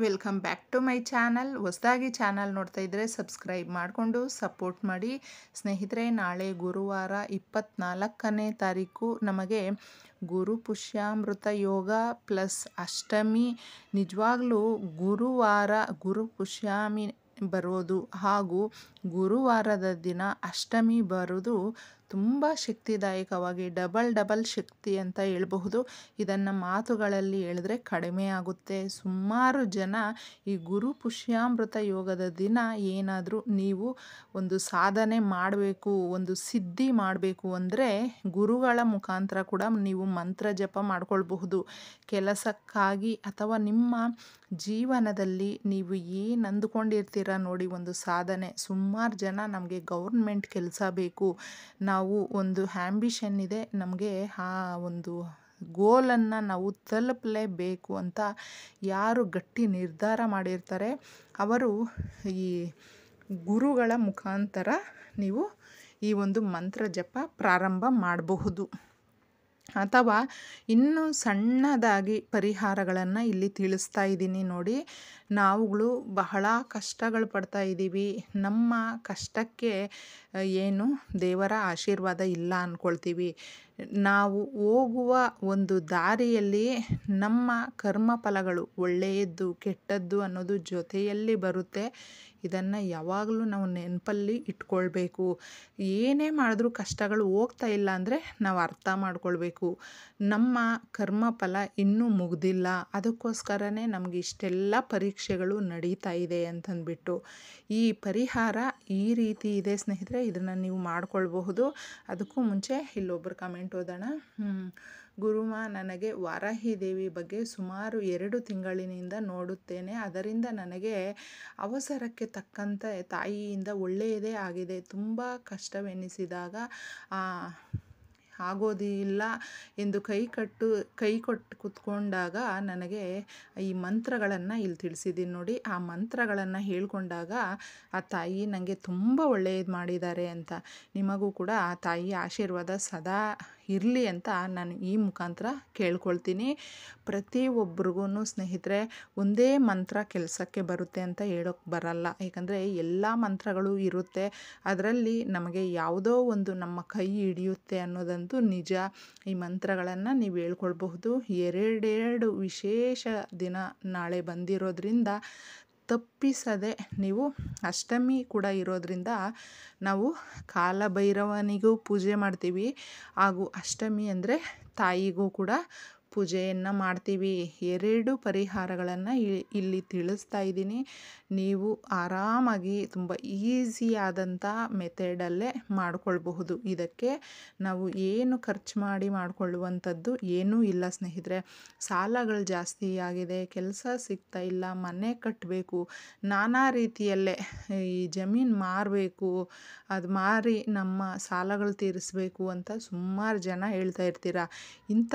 welcome back to my channel ಹೊಸದಾಗಿ channel ನೋಡ್ತಾ ಇದ್ದರೆ ಸಬ್ಸ್ಕ್ರೈಬ್ ಮಾಡಿಕೊಂಡು ಸಪೋರ್ಟ್ ಮಾಡಿ ಸ್ನೇಹಿತರೆ ನಾಳೆ ಗುರುವಾರ ಇಪ್ಪತ್ತ್ನಾಲ್ಕನೇ ತಾರೀಕು ನಮಗೆ ಗುರು ಪುಷ್ಯಾಮೃತ ಯೋಗ ಪ್ಲಸ್ ಅಷ್ಟಮಿ ನಿಜವಾಗ್ಲೂ ಗುರುವಾರ ಗುರು ಪುಷ್ಯಾಮಿ ಬರೋದು ಹಾಗೂ ಗುರುವಾರದ ದಿನ ಅಷ್ಟಮಿ ಬರೋದು ತುಂಬ ಶಕ್ತಿದಾಯಕವಾಗಿ ಡಬಲ್ ಡಬಲ್ ಶಕ್ತಿ ಅಂತ ಹೇಳ್ಬಹುದು ಇದನ್ನು ಮಾತುಗಳಲ್ಲಿ ಹೇಳಿದ್ರೆ ಕಡಿಮೆ ಆಗುತ್ತೆ ಸುಮಾರು ಜನ ಈ ಗುರು ಪುಷ್ಯಾಮೃತ ಯೋಗದ ದಿನ ಏನಾದರೂ ನೀವು ಒಂದು ಸಾಧನೆ ಮಾಡಬೇಕು ಒಂದು ಸಿದ್ಧಿ ಮಾಡಬೇಕು ಅಂದರೆ ಗುರುಗಳ ಮುಖಾಂತರ ಕೂಡ ನೀವು ಮಂತ್ರ ಜಪ ಮಾಡ್ಕೊಳ್ಬಹುದು ಕೆಲಸಕ್ಕಾಗಿ ಅಥವಾ ನಿಮ್ಮ ಜೀವನದಲ್ಲಿ ನೀವು ಏನು ಅಂದುಕೊಂಡಿರ್ತೀರ ನೋಡಿ ಒಂದು ಸಾಧನೆ ಸುಮಾರು ಜನ ನಮಗೆ ಗೌರ್ಮೆಂಟ್ ಕೆಲಸ ಬೇಕು ನಾವು ಒಂದು ಆ್ಯಂಬಿಷನ್ ಇದೆ ನಮಗೆ ಆ ಒಂದು ಗೋಲನ್ನು ನಾವು ತಲುಪಲೇಬೇಕು ಅಂತ ಯಾರು ಗಟ್ಟಿ ನಿರ್ಧಾರ ಮಾಡಿರ್ತಾರೆ ಅವರು ಈ ಗುರುಗಳ ಮುಖಾಂತರ ನೀವು ಈ ಒಂದು ಮಂತ್ರ ಜಪ ಪ್ರಾರಂಭ ಮಾಡಬಹುದು ಅಥವಾ ಇನ್ನೂ ಸಣ್ಣದಾಗಿ ಪರಿಹಾರಗಳನ್ನು ಇಲ್ಲಿ ತಿಳಿಸ್ತಾ ಇದ್ದೀನಿ ನೋಡಿ ನಾವುಗಳು ಬಹಳ ಕಷ್ಟಗಳು ಪಡ್ತಾ ಇದ್ದೀವಿ ನಮ್ಮ ಕಷ್ಟಕ್ಕೆ ಏನು ದೇವರ ಆಶೀರ್ವಾದ ಇಲ್ಲ ಅಂದ್ಕೊಳ್ತೀವಿ ನಾವು ಹೋಗುವ ಒಂದು ದಾರಿಯಲ್ಲಿ ನಮ್ಮ ಕರ್ಮ ಫಲಗಳು ಒಳ್ಳೆಯದ್ದು ಕೆಟ್ಟದ್ದು ಅನ್ನೋದು ಜೊತೆಯಲ್ಲಿ ಬರುತ್ತೆ ಇದನ್ನು ಯಾವಾಗಲೂ ನಾವು ನೆನಪಲ್ಲಿ ಇಟ್ಕೊಳ್ಬೇಕು ಏನೇ ಮಾಡಿದ್ರೂ ಕಷ್ಟಗಳು ಹೋಗ್ತಾ ಇಲ್ಲ ಅಂದರೆ ನಾವು ಅರ್ಥ ಮಾಡ್ಕೊಳ್ಬೇಕು ನಮ್ಮ ಕರ್ಮ ಫಲ ಇನ್ನೂ ಮುಗ್ದಿಲ್ಲ ಅದಕ್ಕೋಸ್ಕರನೇ ನಮಗೆ ಇಷ್ಟೆಲ್ಲ ಪರೀಕ್ಷೆಗಳು ನಡೀತಾ ಇದೆ ಅಂತಂದ್ಬಿಟ್ಟು ಈ ಪರಿಹಾರ ಈ ರೀತಿ ಇದೆ ಸ್ನೇಹಿತರೆ ಇದನ್ನು ನೀವು ಮಾಡ್ಕೊಳ್ಬಹುದು ಅದಕ್ಕೂ ಮುಂಚೆ ಇಲ್ಲೊಬ್ಬರು ಕಮೆಂಟ್ ಓದೋಣ ಗುರುಮ ನನಗೆ ವಾರಾಹಿ ದೇವಿ ಬಗ್ಗೆ ಸುಮಾರು ಎರಡು ತಿಂಗಳಿನಿಂದ ನೋಡುತ್ತೇನೆ ಅದರಿಂದ ನನಗೆ ಅವಸರಕ್ಕೆ ತಕ್ಕಂತೆ ತಾಯಿಯಿಂದ ಒಳ್ಳೆಯದೇ ಆಗಿದೆ ತುಂಬ ಕಷ್ಟವೆನಿಸಿದಾಗ ಆಗೋದಿಲ್ಲ ಎಂದು ಕೈ ಕಟ್ಟು ಕೈ ಕೊಟ್ಟು ಕೂತ್ಕೊಂಡಾಗ ನನಗೆ ಈ ಮಂತ್ರಗಳನ್ನು ಇಲ್ಲಿ ತಿಳಿಸಿದ್ದೀನಿ ನೋಡಿ ಆ ಮಂತ್ರಗಳನ್ನು ಹೇಳ್ಕೊಂಡಾಗ ಆ ತಾಯಿ ನನಗೆ ತುಂಬ ಒಳ್ಳೆಯದು ಮಾಡಿದ್ದಾರೆ ಅಂತ ನಿಮಗೂ ಕೂಡ ಆ ತಾಯಿ ಆಶೀರ್ವಾದ ಸದಾ ಇರಲಿ ಅಂತ ನಾನು ಈ ಮುಖಾಂತರ ಕೇಳ್ಕೊಳ್ತೀನಿ ಪ್ರತಿಯೊಬ್ಬರಿಗೂ ಸ್ನೇಹಿತರೆ ಒಂದೇ ಮಂತ್ರ ಕೆಲಸಕ್ಕೆ ಬರುತ್ತೆ ಅಂತ ಹೇಳೋಕ್ಕೆ ಬರಲ್ಲ ಯಾಕಂದರೆ ಎಲ್ಲ ಮಂತ್ರಗಳು ಇರುತ್ತೆ ಅದರಲ್ಲಿ ನಮಗೆ ಯಾವುದೋ ಒಂದು ನಮ್ಮ ಕೈ ಹಿಡಿಯುತ್ತೆ ಅನ್ನೋದಂತೂ ನಿಜ ಈ ಮಂತ್ರಗಳನ್ನು ನೀವು ಹೇಳ್ಕೊಳ್ಬಹುದು ಎರಡೆರಡು ವಿಶೇಷ ದಿನ ನಾಳೆ ಬಂದಿರೋದ್ರಿಂದ ತಪ್ಪಿಸದೆ ನೀವು ಅಷ್ಟಮಿ ಕೂಡ ಇರೋದ್ರಿಂದ ನಾವು ಕಾಲಭೈರವನಿಗೂ ಪೂಜೆ ಮಾಡ್ತೀವಿ ಹಾಗೂ ಅಷ್ಟಮಿ ಅಂದರೆ ತಾಯಿಗೂ ಕೂಡ ಪೂಜೆಯನ್ನು ಮಾಡ್ತೀವಿ ಎರಡು ಪರಿಹಾರಗಳನ್ನು ಇಲ್ಲಿ ತಿಳಿಸ್ತಾ ಇದ್ದೀನಿ ನೀವು ಆರಾಮಾಗಿ ತುಂಬ ಈಸಿಯಾದಂಥ ಮೆಥಡಲ್ಲೇ ಮಾಡ್ಕೊಳ್ಬಹುದು ಇದಕ್ಕೆ ನಾವು ಏನು ಖರ್ಚು ಮಾಡಿ ಮಾಡಿಕೊಳ್ಳುವಂಥದ್ದು ಏನೂ ಇಲ್ಲ ಸ್ನೇಹಿತರೆ ಸಾಲಗಳು ಜಾಸ್ತಿ ಆಗಿದೆ ಕೆಲಸ ಸಿಗ್ತಾ ಇಲ್ಲ ಮನೆ ಕಟ್ಟಬೇಕು ನಾನಾ ರೀತಿಯಲ್ಲೇ ಈ ಜಮೀನು ಮಾರಬೇಕು ಅದು ಮಾರಿ ನಮ್ಮ ಸಾಲಗಳು ತೀರಿಸಬೇಕು ಅಂತ ಸುಮಾರು ಜನ ಹೇಳ್ತಾ ಇರ್ತೀರ ಇಂಥ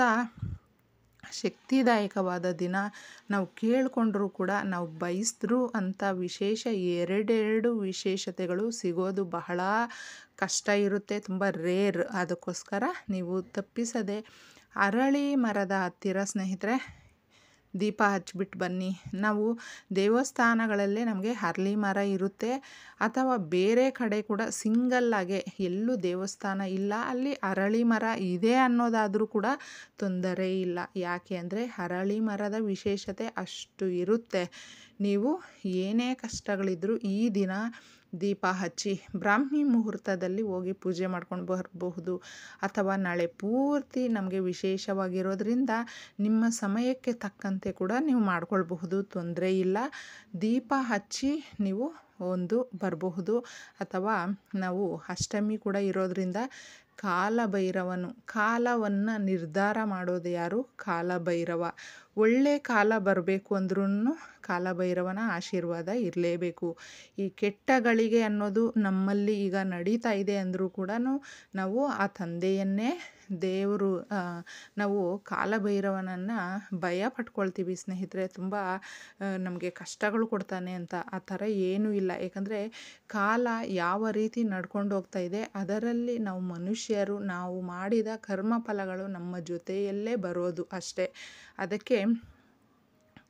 ಶಕ್ತಿದಾಯಕವಾದ ದಿನ ನಾವು ಕೇಳಿಕೊಂಡ್ರೂ ಕೂಡ ನಾವು ಬಯಸಿದ್ರು ಅಂತ ವಿಶೇಷ ಎರಡೆರಡು ವಿಶೇಷತೆಗಳು ಸಿಗೋದು ಬಹಳ ಕಷ್ಟ ಇರುತ್ತೆ ತುಂಬ ರೇರ್ ಅದಕ್ಕೋಸ್ಕರ ನೀವು ತಪ್ಪಿಸದೆ ಅರಳಿ ಮರದ ಹತ್ತಿರ ಸ್ನೇಹಿತರೆ ದೀಪ ಹಚ್ಬಿಟ್ಟು ಬನ್ನಿ ನಾವು ದೇವಸ್ಥಾನಗಳಲ್ಲೇ ನಮಗೆ ಹರಳಿ ಮರ ಇರುತ್ತೆ ಅಥವಾ ಬೇರೆ ಕಡೆ ಕೂಡ ಸಿಂಗಲ್ಲಾಗೆ ಎಲ್ಲೂ ದೇವಸ್ಥಾನ ಇಲ್ಲ ಅಲ್ಲಿ ಅರಳಿ ಮರ ಇದೆ ಅನ್ನೋದಾದರೂ ಕೂಡ ತೊಂದರೆ ಇಲ್ಲ ಯಾಕೆ ಅಂದರೆ ಅರಳಿ ಮರದ ವಿಶೇಷತೆ ಅಷ್ಟು ಇರುತ್ತೆ ನೀವು ಏನೇ ಕಷ್ಟಗಳಿದ್ರೂ ಈ ದಿನ ದೀಪ ಹಚ್ಚಿ ಬ್ರಾಹ್ಮಿ ಮುಹೂರ್ತದಲ್ಲಿ ಹೋಗಿ ಪೂಜೆ ಮಾಡ್ಕೊಂಡು ಬರಬಹುದು ಅಥವಾ ನಾಳೆ ಪೂರ್ತಿ ನಮಗೆ ವಿಶೇಷವಾಗಿರೋದ್ರಿಂದ ನಿಮ್ಮ ಸಮಯಕ್ಕೆ ತಕ್ಕಂತೆ ಕೂಡ ನೀವು ಮಾಡ್ಕೊಳ್ಬಹುದು ತೊಂದರೆ ಇಲ್ಲ ದೀಪ ಹಚ್ಚಿ ನೀವು ಒಂದು ಬರಬಹುದು ಅಥವಾ ನಾವು ಅಷ್ಟಮಿ ಕೂಡ ಇರೋದ್ರಿಂದ ಕಾಲಭೈರವನು ಕಾಲವನ್ನು ನಿರ್ಧಾರ ಮಾಡೋದು ಯಾರು ಕಾಲಭೈರವ ಒಳ್ಳೆ ಕಾಲ ಬರಬೇಕು ಅಂದ್ರೂ ಕಾಲಭೈರವನ ಆಶೀರ್ವಾದ ಇರಲೇಬೇಕು ಈ ಕೆಟ್ಟ ಗಳಿಗೆ ಅನ್ನೋದು ನಮ್ಮಲ್ಲಿ ಈಗ ನಡೀತಾ ಇದೆ ಅಂದರೂ ಕೂಡ ನಾವು ಆ ತಂದೆಯನ್ನೇ ದೇವರು ನಾವು ಕಾಲಭೈರವನನ್ನು ಭಯ ಪಟ್ಕೊಳ್ತೀವಿ ಸ್ನೇಹಿತರೆ ತುಂಬ ನಮಗೆ ಕಷ್ಟಗಳು ಕೊಡ್ತಾನೆ ಅಂತ ಆ ಥರ ಏನೂ ಇಲ್ಲ ಯಾಕಂದರೆ ಕಾಲ ಯಾವ ರೀತಿ ನಡ್ಕೊಂಡು ಹೋಗ್ತಾ ಇದೆ ಅದರಲ್ಲಿ ನಾವು ಮನುಷ್ಯರು ನಾವು ಮಾಡಿದ ಕರ್ಮ ಫಲಗಳು ನಮ್ಮ ಜೊತೆಯಲ್ಲೇ ಬರೋದು ಅಷ್ಟೇ ಅದಕ್ಕೆ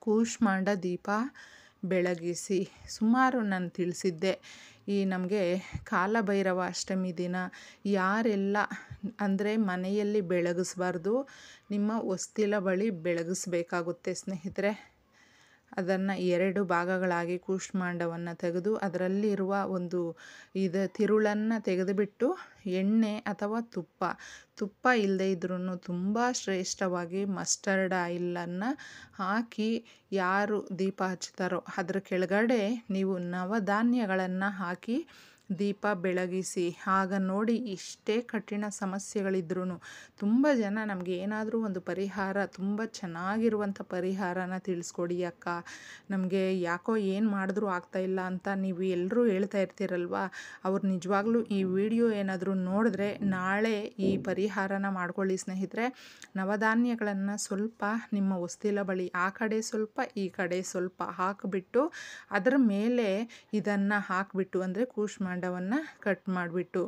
ಕೂಷ್ಮಾಂಡ ದೀಪ ಬೆಳಗಿಸಿ ಸುಮಾರು ನಾನು ತಿಳಿಸಿದ್ದೆ ಈ ನಮಗೆ ಕಾಲಭೈರವ ಅಷ್ಟಮಿ ದಿನ ಯಾರೆಲ್ಲ ಅಂದರೆ ಮನೆಯಲ್ಲಿ ಬೆಳಗಿಸ್ಬಾರ್ದು ನಿಮ್ಮ ಹೊಸ್ತಿಲ ಬಳಿ ಬೆಳಗಿಸ್ಬೇಕಾಗುತ್ತೆ ಸ್ನೇಹಿತರೆ ಅದನ್ನು ಎರಡು ಭಾಗಗಳಾಗಿ ಕೂಷ್ಮಾಂಡವನ್ನು ತೆಗೆದು ಅದರಲ್ಲಿರುವ ಒಂದು ಇದು ತಿರುಳನ್ನು ತೆಗೆದುಬಿಟ್ಟು ಎಣ್ಣೆ ಅಥವಾ ತುಪ್ಪ ತುಪ್ಪ ಇಲ್ಲದೇ ಇದ್ರೂ ತುಂಬ ಶ್ರೇಷ್ಠವಾಗಿ ಮಸ್ಟರ್ಡ್ ಆಯಿಲನ್ನು ಹಾಕಿ ಯಾರು ದೀಪ ಹಚ್ತಾರೋ ಅದ್ರ ಕೆಳಗಡೆ ನೀವು ನವಧಾನ್ಯಗಳನ್ನು ಹಾಕಿ ದೀಪ ಬೆಳಗಿಸಿ ಆಗ ನೋಡಿ ಇಷ್ಟೇ ಕಠಿಣ ಸಮಸ್ಯೆಗಳಿದ್ರೂ ತುಂಬ ಜನ ನಮಗೆ ಏನಾದರೂ ಒಂದು ಪರಿಹಾರ ತುಂಬ ಚೆನ್ನಾಗಿರುವಂಥ ಪರಿಹಾರನ ತಿಳಿಸ್ಕೊಡಿ ಅಕ್ಕ ನಮಗೆ ಯಾಕೋ ಏನು ಮಾಡಿದ್ರೂ ಆಗ್ತಾಯಿಲ್ಲ ಅಂತ ನೀವು ಎಲ್ಲರೂ ಹೇಳ್ತಾ ಇರ್ತೀರಲ್ವ ಅವ್ರು ನಿಜವಾಗ್ಲೂ ಈ ವಿಡಿಯೋ ಏನಾದರೂ ನೋಡಿದ್ರೆ ನಾಳೆ ಈ ಪರಿಹಾರನ ಮಾಡ್ಕೊಳ್ಳಿ ಸ್ನೇಹಿತರೆ ನವಧಾನ್ಯಗಳನ್ನು ಸ್ವಲ್ಪ ನಿಮ್ಮ ಹೊಸ್ತಿಲ ಬಳಿ ಆ ಕಡೆ ಸ್ವಲ್ಪ ಈ ಕಡೆ ಸ್ವಲ್ಪ ಹಾಕಿಬಿಟ್ಟು ಅದರ ಮೇಲೆ ಇದನ್ನು ಹಾಕಿಬಿಟ್ಟು ಅಂದರೆ ಕೂಷ್ಮಾಂಡವನ್ನು ಕಟ್ ಮಾಡಿಬಿಟ್ಟು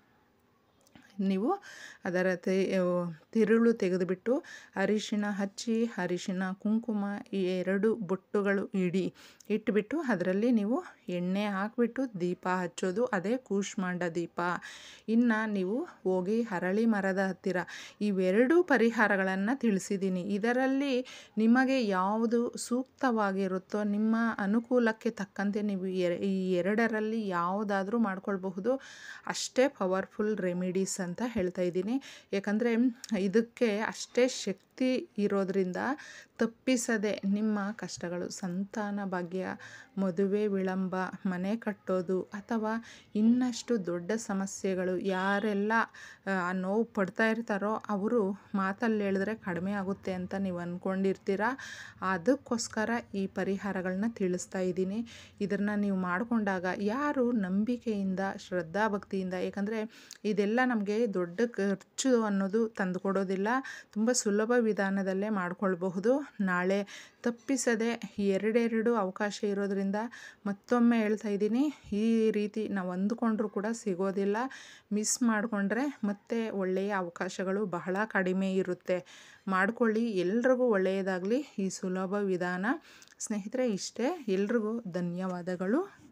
ನೀವು ಅದರ ತೆ ತಿರುಳು ತೆಗೆದುಬಿಟ್ಟು ಅರಿಶಿಣ ಹಚ್ಚಿ ಅರಿಶಿಣ ಕುಂಕುಮ ಈ ಎರಡು ಬೊಟ್ಟುಗಳು ಇಡಿ ಇಟ್ಬಿಟ್ಟು ಅದರಲ್ಲಿ ನೀವು ಎಣ್ಣೆ ಹಾಕಿಬಿಟ್ಟು ದೀಪ ಹಚ್ಚೋದು ಅದೇ ಕೂಷ್ಮಾಂಡ ದೀಪ ಇನ್ನು ನೀವು ಹೋಗಿ ಹರಳಿ ಮರದ ಹತ್ತಿರ ಇವೆರಡೂ ಪರಿಹಾರಗಳನ್ನು ತಿಳಿಸಿದ್ದೀನಿ ಇದರಲ್ಲಿ ನಿಮಗೆ ಯಾವುದು ಸೂಕ್ತವಾಗಿರುತ್ತೋ ನಿಮ್ಮ ಅನುಕೂಲಕ್ಕೆ ತಕ್ಕಂತೆ ನೀವು ಎರ ಈ ಎರಡರಲ್ಲಿ ಯಾವುದಾದ್ರೂ ಮಾಡ್ಕೊಳ್ಬಹುದು ಅಷ್ಟೇ ಪವರ್ಫುಲ್ ರೆಮಿಡೀಸ್ ಅಂತ ಹೇಳ್ತಾ ಇದ್ದೀನಿ ಯಾಕಂದರೆ ಇದಕ್ಕೆ ಅಷ್ಟೇ ಶಕ್ತಿ ಇರೋದರಿಂದ ತಪ್ಪಿಸದೆ ನಿಮ್ಮ ಕಷ್ಟಗಳು ಸಂತಾನ ಭಾಗ್ಯ ಮದುವೆ ವಿಳಂಬ ಮನೆ ಕಟ್ಟೋದು ಅಥವಾ ಇನ್ನಷ್ಟು ದೊಡ್ಡ ಸಮಸ್ಯೆಗಳು ಯಾರೆಲ್ಲ ಆ ನೋವು ಪಡ್ತಾ ಇರ್ತಾರೋ ಅವರು ಮಾತಲ್ಲಿ ಹೇಳಿದ್ರೆ ಕಡಿಮೆ ಆಗುತ್ತೆ ಅಂತ ನೀವು ಅಂದ್ಕೊಂಡಿರ್ತೀರ ಅದಕ್ಕೋಸ್ಕರ ಈ ಪರಿಹಾರಗಳನ್ನ ತಿಳಿಸ್ತಾ ಇದ್ದೀನಿ ಇದನ್ನು ನೀವು ಮಾಡಿಕೊಂಡಾಗ ಯಾರು ನಂಬಿಕೆಯಿಂದ ಶ್ರದ್ಧಾಭಕ್ತಿಯಿಂದ ಯಾಕಂದರೆ ಇದೆಲ್ಲ ನಮಗೆ ದೊಡ್ಡ ಖರ್ಚು ಅನ್ನೋದು ತಂದುಕೊಡೋದಿಲ್ಲ ತುಂಬ ಸುಲಭ ವಿಧಾನದಲ್ಲೇ ಮಾಡ್ಕೊಳ್ಬಹುದು ನಾಳೆ ತಪ್ಪಿಸದೆ ಎರಡೆರಡು ಅವಕಾಶ ಇರೋದ್ರಿಂದ ಮತ್ತೊಮ್ಮೆ ಹೇಳ್ತಾ ಇದ್ದೀನಿ ಈ ರೀತಿ ನಾವು ಅಂದುಕೊಂಡ್ರೂ ಕೂಡ ಸಿಗೋದಿಲ್ಲ ಮಿಸ್ ಮಾಡಿಕೊಂಡ್ರೆ ಮತ್ತೆ ಒಳ್ಳೆಯ ಅವಕಾಶಗಳು ಬಹಳ ಕಡಿಮೆ ಇರುತ್ತೆ ಮಾಡ್ಕೊಳ್ಳಿ ಎಲ್ರಿಗೂ ಒಳ್ಳೆಯದಾಗಲಿ ಈ ಸುಲಭ ವಿಧಾನ ಸ್ನೇಹಿತರೆ ಇಷ್ಟೇ ಎಲ್ರಿಗೂ ಧನ್ಯವಾದಗಳು